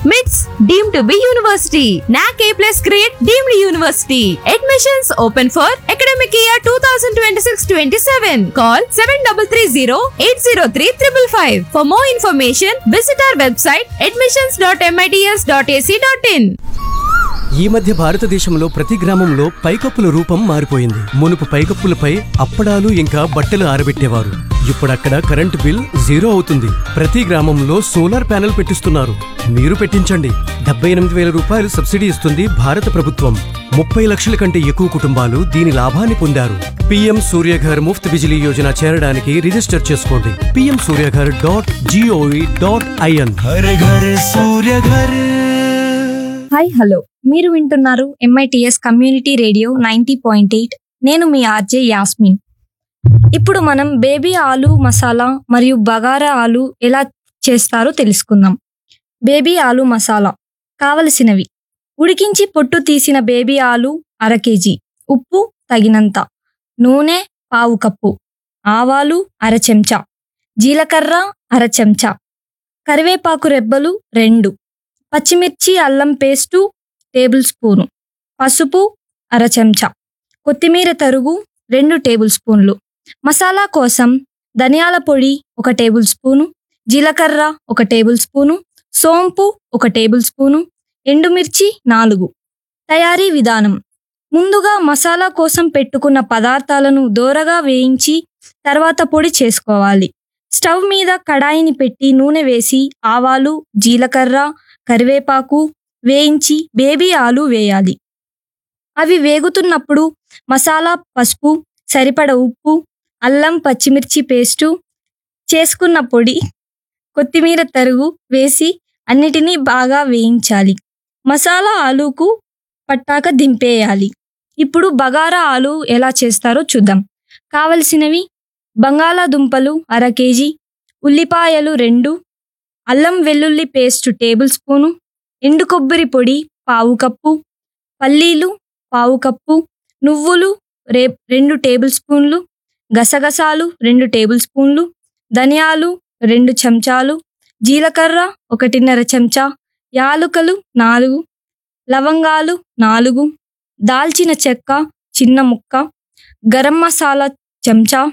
MITS deemed to be university. NAC A plus grade deemed university. Admissions open for academic year 2026-27. Call 7330-803-555. For more information, visit our website admissions.mits.ac.in. ఈ మధ్య భారతదేశంలో ప్రతి గ్రామంలో పైకప్పుల రూపం మారిపోయింది మునుపు పైకప్పులపై అప్పడాలు ఇంకా బట్టలు ఆరబెట్టేవారు ఇప్పుడు అక్కడ కరెంటు బిల్ జీరో అవుతుంది ప్రతి గ్రామంలో సోలార్ ప్యానెల్ పెట్టిస్తున్నారు మీరు పెట్టించండి డెబ్బై ఎనిమిది వేల రూపాయలు సబ్సిడీ ఇస్తుంది భారత ప్రభుత్వం ముప్పై లక్షల కంటే ఎక్కువ కుటుంబాలు దీని లాభాన్ని పొందారు పీఎం సూర్యఘర్ ముఫ్త్ బిజిలీ యోజన చేరడానికి రిజిస్టర్ చేసుకోండి PM Surya Ghar dot GOV dot IN हर घर सूर्य घर హాయ్ హలో మీరు వింటున్నారు MITS community radio ninety point eight నేను మీ ఆర్జే యాస్మిన్ ఇప్పుడు మనం బేబీ ఆలు మసాలా మరియు బగారా ఆలు ఎలా చేస్తారో తెలుసుకుందాం బేబీ ఆలు మసాలా కావలసినవి ఉడికించి పొట్టు తీసిన బేబీ ఆలు అర కేజీ ఉప్పు తగినంత నూనె పావు కప్పు ఆవాలు అర చెంచా జీలకర్ర అర చెంచా కరివేపాకు రెబ్బలు రెండు పచ్చిమిర్చి అల్లం పేస్టు టేబుల్ స్పూను పసుపు అర చెంచా కొత్తిమీర తరుగు రెండు టేబుల్ స్పూన్లు మసాలా కోసం ధనియాల పొడి ఒక టేబుల్ స్పూను జీలకర్ర ఒక టేబుల్ స్పూను సోంపు ఒక టేబుల్ స్పూను ఎండుమిర్చి నాలుగు తయారీ విధానం ముందుగా మసాలా కోసం పెట్టుకున్న పదార్థాలను దోరగా వేయించి తర్వాత పొడి చేసుకోవాలి స్టవ్ మీద కడాయిని పెట్టి నూనె వేసి ఆవాలు జీలకర్ర కరివేపాకు వేయించి బేబీ ఆలు వేయాలి అవి వేగుతున్నప్పుడు మసాలా పసుపు సరిపడ ఉప్పు అల్లం పచ్చిమిర్చి పేస్టు చేసుకున్న పొడి కొత్తిమీర తరుగు వేసి అన్నిటినీ బాగా వేయించాలి మసాలా ఆలుకు పట్టాక దింపేయాలి ఇప్పుడు బగారా ఆలు ఎలా చేస్తారో చూద్దాం కావలసినవి బంగాళాదుంపలు అర కేజీ ఉల్లిపాయలు రెండు అల్లం వెల్లుల్లి పేస్ట్ టేబుల్ స్పూను ఎండు కొబ్బరి పొడి పావు కప్పు పల్లీలు పావు కప్పు నువ్వులు రే రెండు టేబుల్ స్పూన్లు గసగసాలు రెండు టేబుల్ స్పూన్లు ధనియాలు రెండు చెంచాలు జీలకర్ర ఒకటిన్నర చెంచా యాలుకలు నాలుగు లవంగాలు నాలుగు దాల్చిన చెక్క చిన్న ముక్క గరం మసాలా చెంచా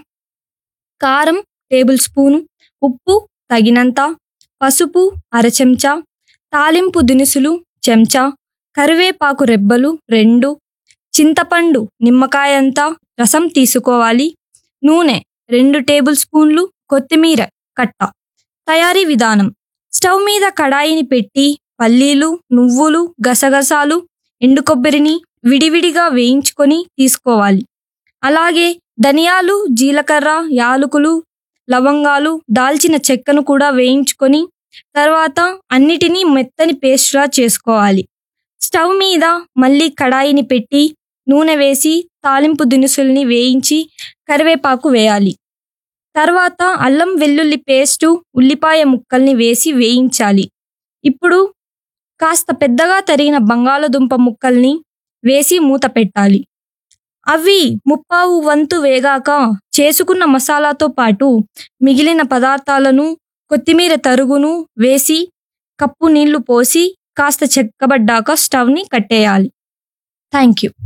కారం టేబుల్ స్పూను ఉప్పు తగినంత పసుపు అర చెంచా తాలింపు దినుసులు చెంచా కరివేపాకు రెబ్బలు రెండు చింతపండు నిమ్మకాయంతా రసం తీసుకోవాలి నూనె రెండు టేబుల్ స్పూన్లు కొత్తిమీర కట్ట తయారీ విధానం స్టవ్ మీద కడాయిని పెట్టి పల్లీలు నువ్వులు గసగసాలు ఎండు కొబ్బరిని విడివిడిగా వేయించుకొని తీసుకోవాలి అలాగే ధనియాలు జీలకర్ర యాలకులు లవంగాలు దాల్చిన చెక్కను కూడా వేయించుకొని తర్వాత అన్నిటినీ మెత్తని పేస్ట్లా చేసుకోవాలి స్టవ్ మీద మళ్ళీ కడాయిని పెట్టి నూనె వేసి తాలింపు దినుసుల్ని వేయించి కరివేపాకు వేయాలి తర్వాత అల్లం వెల్లుల్లి పేస్టు ఉల్లిపాయ ముక్కల్ని వేసి వేయించాలి ఇప్పుడు కాస్త పెద్దగా తరిగిన బంగాళదుంప ముక్కల్ని వేసి మూత పెట్టాలి అవి ముప్పావు వంతు వేగాక చేసుకున్న మసాలాతో పాటు మిగిలిన పదార్థాలను కొత్తిమీర తరుగును వేసి కప్పు నీళ్లు పోసి కాస్త చెక్కబడ్డాక స్టవ్ని కట్టేయాలి థ్యాంక్ యూ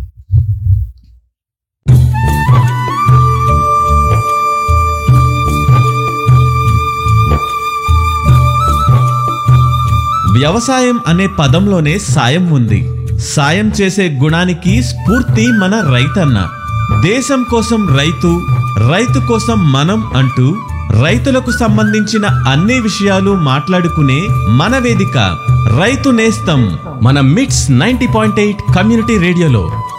వ్యవసాయం అనే పదంలోనే సాయం ఉంది సాయం చేసే గుణానికి స్ఫూర్తి మన రైతన్న దేశం కోసం రైతు రైతు కోసం మనం అంటూ రైతులకు సంబంధించిన అన్ని విషయాలు మాట్లాడుకునే మన వేదిక రైతు నేస్తం మన మిట్స్ నైన్టీ పాయింట్ ఎయిట్ కమ్యూనిటీ రేడియోలో